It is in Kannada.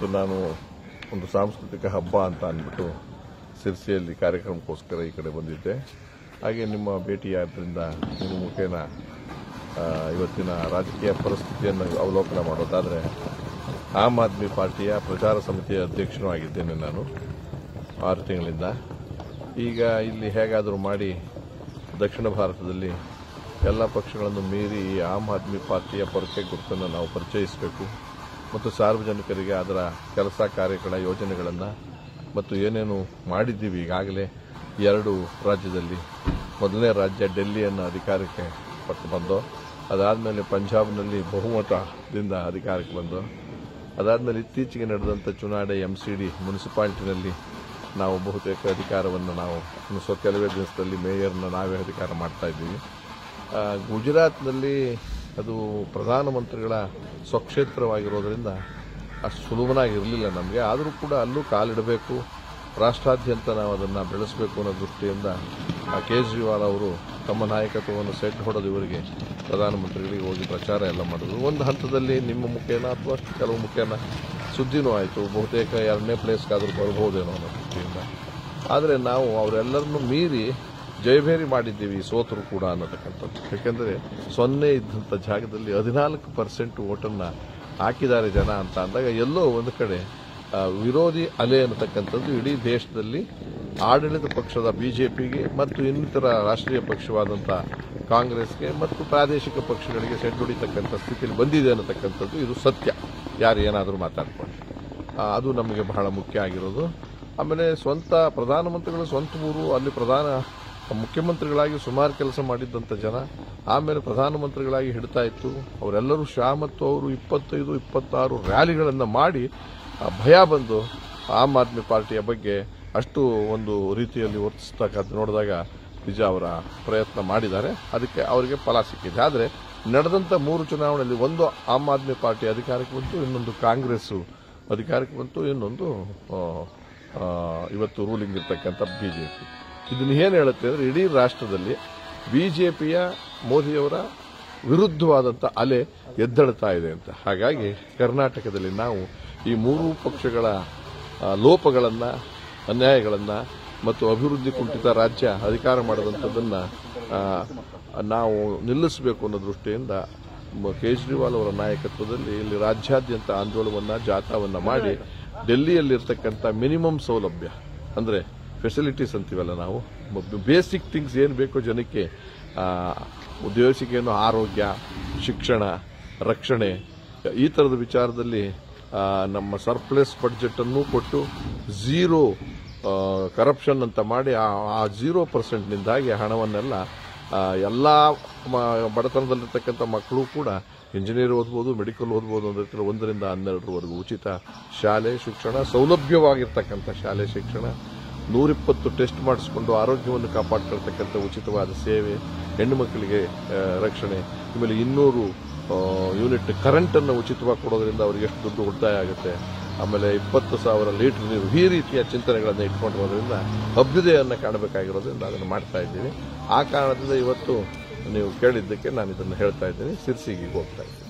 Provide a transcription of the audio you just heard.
ಇವತ್ತು ನಾನು ಒಂದು ಸಾಂಸ್ಕೃತಿಕ ಹಬ್ಬ ಅಂತ ಅಂದ್ಬಿಟ್ಟು ಸಿರ್ಸಿಯಲ್ಲಿ ಕಾರ್ಯಕ್ರಮಕ್ಕೋಸ್ಕರ ಈ ಕಡೆ ಬಂದಿದ್ದೆ ಹಾಗೆ ನಿಮ್ಮ ಭೇಟಿಯಾದ್ರಿಂದ ನಿಮ್ಮ ಮುಖೇನ ಆ, ಇವತ್ತಿನ ರಾಜಕೀಯ ಪರಿಸ್ಥಿತಿಯನ್ನು ಅವಲೋಕನ ಮಾಡೋದಾದರೆ ಆಮ್ ಆದ್ಮಿ ಪಾರ್ಟಿಯ ಪ್ರಚಾರ ಸಮಿತಿಯ ಅಧ್ಯಕ್ಷನೂ ಆಗಿದ್ದೇನೆ ನಾನು ಆರು ತಿಂಗಳಿಂದ ಈಗ ಇಲ್ಲಿ ಹೇಗಾದರೂ ಮಾಡಿ ದಕ್ಷಿಣ ಭಾರತದಲ್ಲಿ ಎಲ್ಲ ಪಕ್ಷಗಳನ್ನು ಮೀರಿ ಈ ಆಮ್ ಆದ್ಮಿ ಪಾರ್ಟಿಯ ಪೊರಕೆ ಗುರುತನ್ನು ನಾವು ಪರಿಚಯಿಸಬೇಕು ಮತ್ತು ಸಾರ್ವಜನಿಕರಿಗೆ ಅದರ ಕೆಲಸ ಕಾರ್ಯಗಳ ಯೋಜನೆಗಳನ್ನು ಮತ್ತು ಏನೇನು ಮಾಡಿದ್ದೀವಿ ಈಗಾಗಲೇ ಎರಡು ರಾಜ್ಯದಲ್ಲಿ ಮೊದಲನೇ ರಾಜ್ಯ ಡೆಲ್ಲಿಯನ್ನು ಅಧಿಕಾರಕ್ಕೆ ಪಟ್ಟು ಬಂದು ಅದಾದಮೇಲೆ ಪಂಜಾಬ್ನಲ್ಲಿ ಬಹುಮತದಿಂದ ಅಧಿಕಾರಕ್ಕೆ ಬಂದು ಅದಾದಮೇಲೆ ಇತ್ತೀಚೆಗೆ ನಡೆದಂಥ ಚುನಾವಣೆ ಎಂ ಸಿ ಡಿ ಮುನ್ಸಿಪಾಲಿಟಿನಲ್ಲಿ ನಾವು ಬಹುತೇಕ ಅಧಿಕಾರವನ್ನು ನಾವು ಇನ್ನು ಸ್ವ ಕೆಲವೇ ದಿವಸದಲ್ಲಿ ಮೇಯರ್ನ ನಾವೇ ಅಧಿಕಾರ ಮಾಡ್ತಾ ಇದ್ದೀವಿ ಆ, ಗುಜರಾತ್ನಲ್ಲಿ ಅದು ಪ್ರಧಾನಮಂತ್ರಿಗಳ ಸ್ವಕ್ಷೇತ್ರವಾಗಿರೋದ್ರಿಂದ ಅಷ್ಟು ಸುಲಭನಾಗಿರಲಿಲ್ಲ ನಮಗೆ ಆದರೂ ಕೂಡ ಅಲ್ಲೂ ಕಾಲಿಡಬೇಕು ರಾಷ್ಟ್ರಾದ್ಯಂತ ನಾವು ಅದನ್ನು ಬೆಳೆಸಬೇಕು ಅನ್ನೋ ದೃಷ್ಟಿಯಿಂದ ಆ ಕೇಜ್ರಿವಾಲ್ ಅವರು ತಮ್ಮ ನಾಯಕತ್ವವನ್ನು ಸೆಟ್ ಹೊಡೆದು ಇವರಿಗೆ ಪ್ರಧಾನಮಂತ್ರಿಗಳಿಗೆ ಹೋಗಿ ಪ್ರಚಾರ ಎಲ್ಲ ಮಾಡಿದ್ರು ಒಂದು ಹಂತದಲ್ಲಿ ನಿಮ್ಮ ಮುಖೇನ ಅಥವಾ ಕೆಲವು ಮುಖೇನ ಸುದ್ದಿನೂ ಆಯಿತು ಬಹುತೇಕ ಎರಡನೇ ಪ್ಲೇಸ್ಗಾದರೂ ಬರ್ಬೋದೇನೋ ಅನ್ನೋ ದೃಷ್ಟಿಯಿಂದ ಆದರೆ ನಾವು ಅವರೆಲ್ಲರನ್ನು ಮೀರಿ ಜಯಭೇರಿ ಮಾಡಿದ್ದೀವಿ ಸೋತರು ಕೂಡ ಅನ್ನತಕ್ಕಂಥದ್ದು ಯಾಕೆಂದರೆ ಸೊನ್ನೆ ಇದ್ದಂಥ ಜಾಗದಲ್ಲಿ ಹದಿನಾಲ್ಕು ಪರ್ಸೆಂಟ್ ಓಟನ್ನು ಹಾಕಿದ್ದಾರೆ ಜನ ಅಂತ ಅಂದಾಗ ಎಲ್ಲೋ ಒಂದು ಕಡೆ ಆ, ವಿರೋಧಿ ಅಲೆ ಅನ್ನತಕ್ಕಂಥದ್ದು ಇಡೀ ದೇಶದಲ್ಲಿ ಆಡಳಿತ ಪಕ್ಷದ ಬಿಜೆಪಿಗೆ ಮತ್ತು ಇನ್ನಿತರ ರಾಷ್ಟ್ರೀಯ ಪಕ್ಷವಾದಂಥ ಕಾಂಗ್ರೆಸ್ಗೆ ಮತ್ತು ಪ್ರಾದೇಶಿಕ ಪಕ್ಷಗಳಿಗೆ ಸೆಡ್ ಹೊಡಿತಕ್ಕಂಥ ಸ್ಥಿತಿಯಲ್ಲಿ ಬಂದಿದೆ ಅನ್ನತಕ್ಕಂಥದ್ದು ಇದು ಸತ್ಯ ಯಾರು ಏನಾದರೂ ಮಾತಾಡ್ಕೊಂಡು ಆ, ಅದು ನಮಗೆ ಬಹಳ ಮುಖ್ಯ ಆಗಿರೋದು ಆಮೇಲೆ ಸ್ವಂತ ಪ್ರಧಾನಮಂತ್ರಿಗಳ ಸ್ವಂತ ಊರು ಅಲ್ಲಿ ಪ್ರಧಾನ ಮುಖ್ಯಮಂತ್ರಿಗಳಾಗಿ ಸುಮಾರು ಕೆಲಸ ಮಾಡಿದ್ದಂಥ ಜನ ಆಮೇಲೆ ಪ್ರಧಾನಮಂತ್ರಿಗಳಾಗಿ ಹಿಡ್ತಾ ಇತ್ತು ಅವರೆಲ್ಲರೂ ಶಾ ಮತ್ತು ಅವರು ಇಪ್ಪತ್ತೈದು ಇಪ್ಪತ್ತಾರು ರ್ಯಾಲಿಗಳನ್ನು ಮಾಡಿ ಆ ಭಯ ಬಂದು ಆಮ್ ಆದ್ಮಿ ಪಾರ್ಟಿಯ ಬಗ್ಗೆ ಅಷ್ಟು ಒಂದು ರೀತಿಯಲ್ಲಿ ವರ್ತಿಸ್ತಕ್ಕಂಥ ನೋಡಿದಾಗ ನಿಜ ಅವರ ಪ್ರಯತ್ನ ಮಾಡಿದ್ದಾರೆ ಅದಕ್ಕೆ ಅವರಿಗೆ ಫಲ ಸಿಕ್ಕಿದೆ ಆದರೆ ನಡೆದಂಥ ಮೂರು ಚುನಾವಣೆಯಲ್ಲಿ ಒಂದು ಆಮ್ ಆದ್ಮಿ ಪಾರ್ಟಿ ಅಧಿಕಾರಕ್ಕೆ ಬಂತು ಇನ್ನೊಂದು ಕಾಂಗ್ರೆಸ್ಸು ಅಧಿಕಾರಕ್ಕೆ ಬಂತು ಇನ್ನೊಂದು ಆ, ಆ, ಇವತ್ತು ರೂಲಿಂಗ್ ಇರ್ತಕ್ಕಂಥ ಬಿಜೆಪಿ ಇದನ್ನ ಏನು ಹೇಳುತ್ತೆ ಅಂದರೆ ಇಡೀ ರಾಷ್ಟ್ರದಲ್ಲಿ ಬಿಜೆಪಿಯ ಮೋದಿಯವರ ವಿರುದ್ಧವಾದಂಥ ಅಲೆ ಎದ್ದಳ್ತಾ ಇದೆ ಅಂತ ಹಾಗಾಗಿ ಕರ್ನಾಟಕದಲ್ಲಿ ನಾವು ಈ ಮೂರೂ ಪಕ್ಷಗಳ ಆ, ಲೋಪಗಳನ್ನು ಅನ್ಯಾಯಗಳನ್ನು ಮತ್ತು ಅಭಿವೃದ್ಧಿ ಕುಂಠಿತ ರಾಜ್ಯ ಅಧಿಕಾರ ಮಾಡಿದಂಥದ್ದನ್ನು ನಾವು ನಿಲ್ಲಿಸಬೇಕು ಅನ್ನೋ ದೃಷ್ಟಿಯಿಂದ ಮ- ಕೇಜ್ರಿವಾಲ್ ಅವರ ನಾಯಕತ್ವದಲ್ಲಿ ಇಲ್ಲಿ ರಾಜ್ಯಾದ್ಯಂತ ಆಂದೋಲನವನ್ನು ಜಾಥಾವನ್ನು ಮಾಡಿ ಡೆಲ್ಲಿಯಲ್ಲಿರ್ತಕ್ಕಂಥ ಮಿನಿಮಮ್ ಸೌಲಭ್ಯ ಅಂದರೆ ಫೆಸಿಲಿಟೀಸ್ ಅಂತೀವಲ್ಲ ನಾವು ಬೇಸಿಕ್ ಥಿಂಗ್ಸ್ ಏನು ಬೇಕೋ ಜನಕ್ಕೆ ಆ, ಉದ್ಯೋಗಿಸಿಗೇನು ಆರೋಗ್ಯ ಶಿಕ್ಷಣ ರಕ್ಷಣೆ ಈ ಥರದ ವಿಚಾರದಲ್ಲಿ ಆ, ನಮ್ಮ ಸರ್ಪ್ಲೆಸ್ ಬಡ್ಜೆಟ್ ಅನ್ನು ಕೊಟ್ಟು ಝೀರೋ ಕರಪ್ಷನ್ ಅಂತ ಮಾಡಿ ಆ- ಆ ಝೀರೋ ಪರ್ಸೆಂಟ್ನಿಂದಾಗಿ ಹಣವನ್ನೆಲ್ಲ ಆ, ಎಲ್ಲ ಮ- ಬಡತನದಲ್ಲಿರ್ತಕ್ಕಂಥ ಮಕ್ಕಳು ಕೂಡ ಇಂಜಿನಿಯರ್ ಓದ್ಬೋದು ಮೆಡಿಕಲ್ ಓದ್ಬೋದು ಅಂದ್ರೆ ಒಂದರಿಂದ ಹನ್ನೆರಡರವರೆಗೂ ಉಚಿತ ಶಾಲೆ ಶಿಕ್ಷಣ ಸೌಲಭ್ಯವಾಗಿರ್ತಕ್ಕಂಥ ಶಾಲೆ ಶಿಕ್ಷಣ ನೂರಿಪ್ಪತ್ತು ಟೆಸ್ಟ್ ಮಾಡಿಸ್ಕೊಂಡು ಆರೋಗ್ಯವನ್ನು ಕಾಪಾಡ್ಕೊಳ್ತಕ್ಕಂಥ ಉಚಿತವಾದ ಸೇವೆ ಹೆಣ್ಣು ಮಕ್ಕಳಿಗೆ ಆ, ರಕ್ಷಣೆ ಆಮೇಲೆ ಇನ್ನೂರು ಆ, ಯೂನಿಟ್ ಕರೆಂಟನ್ನು ಉಚಿತವಾಗಿ ಕೊಡೋದ್ರಿಂದ ಅವರಿಗೆ ಎಷ್ಟು ದುಡ್ಡು ಉಳಿತಾಯ ಆಗುತ್ತೆ ಆಮೇಲೆ ಇಪ್ಪತ್ತು ಸಾವಿರ ಲೀಟರ್ ನೀರು ಈ ರೀತಿಯ ಚಿಂತನೆಗಳನ್ನು ಇಟ್ಕೊಂಡಿರೋದ್ರಿಂದ ಅಭ್ಯುದಯವನ್ನು ಕಾಣಬೇಕಾಗಿರೋದ್ರಿಂದ ಅದನ್ನು ಮಾಡ್ತಾ ಇದ್ದೀವಿ ಆ ಕಾರಣದಿಂದ ಇವತ್ತು ನೀವು ಕೇಳಿದ್ದಕ್ಕೆ ನಾನು ಇದನ್ನು ಹೇಳ್ತಾ ಇದ್ದೀನಿ ಸಿರ್ಸಿಗೆ ಹೋಗ್ತಾ ಇದ್ದೀನಿ